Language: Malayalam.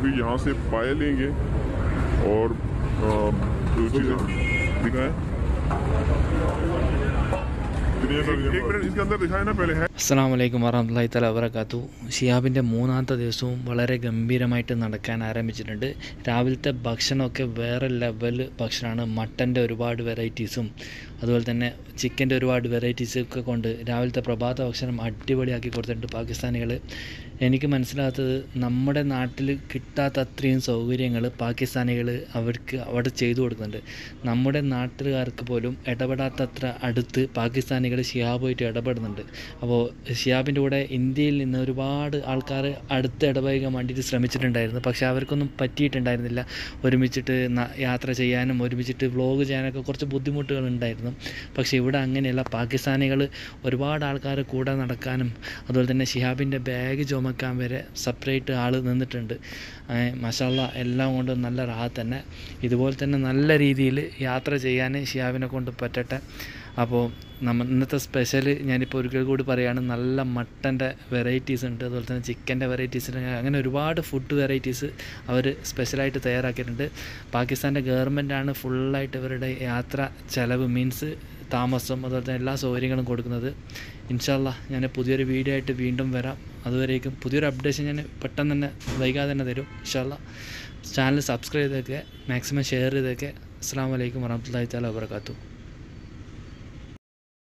फिर यहाँ से पाए लेंगे और अ, जो चीज़ें दिखाएं एक एक मिनट इसके अंदर दिखाए ना पहले है അസ്സാം വലൈക്കും വറഹമുല്ലാ തല വബർക്കാത്തു ഷിയാബിൻ്റെ മൂന്നാമത്തെ ദിവസവും വളരെ ഗംഭീരമായിട്ട് നടക്കാൻ ആരംഭിച്ചിട്ടുണ്ട് രാവിലത്തെ ഭക്ഷണമൊക്കെ വേറെ ലെവൽ ഭക്ഷണമാണ് മട്ടൻ്റെ ഒരുപാട് വെറൈറ്റീസും അതുപോലെ തന്നെ ചിക്കൻ്റെ ഒരുപാട് വെറൈറ്റീസൊക്കെ കൊണ്ട് രാവിലത്തെ പ്രഭാത ഭക്ഷണം അടിപൊളിയാക്കി കൊടുത്തിട്ടുണ്ട് പാകിസ്ഥാനികൾ എനിക്ക് മനസ്സിലാത്തത് നമ്മുടെ നാട്ടിൽ കിട്ടാത്ത അത്രയും സൗകര്യങ്ങൾ പാകിസ്ഥാനികൾ അവർക്ക് അവിടെ ചെയ്തു കൊടുക്കുന്നുണ്ട് നമ്മുടെ നാട്ടുകാർക്ക് പോലും ഇടപെടാത്തത്ര അടുത്ത് പാകിസ്ഥാനികൾ ഷിയാബുമായിട്ട് ഇടപെടുന്നുണ്ട് അപ്പോൾ ഷിയാബിൻ്റെ കൂടെ ഇന്ത്യയിൽ നിന്ന് ഒരുപാട് ആൾക്കാർ അടുത്ത് ഇടപഴകാൻ വേണ്ടിയിട്ട് ശ്രമിച്ചിട്ടുണ്ടായിരുന്നു പക്ഷേ അവർക്കൊന്നും പറ്റിയിട്ടുണ്ടായിരുന്നില്ല ഒരുമിച്ചിട്ട് ന- യാത്ര ചെയ്യാനും ഒരുമിച്ചിട്ട് വ്ളോഗ് ചെയ്യാനൊക്കെ കുറച്ച് ബുദ്ധിമുട്ടുകൾ ഉണ്ടായിരുന്നു പക്ഷേ ഇവിടെ അങ്ങനെയല്ല പാകിസ്ഥാനികൾ ഒരുപാട് ആൾക്കാർ കൂടെ നടക്കാനും അതുപോലെ തന്നെ ഷിഹാബിൻ്റെ ബാഗ് ചുമക്കാൻ വരെ സെപ്പറേറ്റ് ആൾ നിന്നിട്ടുണ്ട് മഷാല്ല എല്ലാം കൊണ്ടും നല്ല റാഹത്ത് തന്നെ ഇതുപോലെ തന്നെ നല്ല രീതിയിൽ യാത്ര ചെയ്യാൻ ഷിഹാബിനെ കൊണ്ട് പറ്റട്ടെ അപ്പോൾ നമ്മ ഇന്നത്തെ സ്പെഷ്യൽ ഞാനിപ്പോൾ ഒരിക്കൽ കൂടി പറയുകയാണ് നല്ല മട്ടൻ്റെ വെറൈറ്റീസ് ഉണ്ട് അതുപോലെ തന്നെ ചിക്കൻ്റെ വെറൈറ്റീസ് ഉണ്ട് അങ്ങനെ ഒരുപാട് ഫുഡ് വെറൈറ്റീസ് അവർ സ്പെഷ്യലായിട്ട് തയ്യാറാക്കിയിട്ടുണ്ട് പാകിസ്ഥാൻ്റെ ഗവൺമെൻറ്റാണ് ഫുള്ളായിട്ട് ഇവരുടെ യാത്ര ചിലവ് മീൻസ് താമസം അതുപോലെ തന്നെ എല്ലാ സൗകര്യങ്ങളും കൊടുക്കുന്നത് ഇൻഷാല്ല ഞാൻ പുതിയൊരു വീഡിയോ ആയിട്ട് വീണ്ടും വരാം അതുവരേക്കും പുതിയൊരു അപ്ഡേഷൻ ഞാൻ പെട്ടെന്ന് തന്നെ വൈകാതെ തന്നെ തരും ഇൻഷാല്ല ചാനൽ സബ്സ്ക്രൈബ് ചെയ്തേക്കെ മാക്സിമം ഷെയർ ചെയ്തേക്കെ അസ്സാം വലൈക്കും വറഹമത്തല്ലാ തല വാബർക്കാത്തു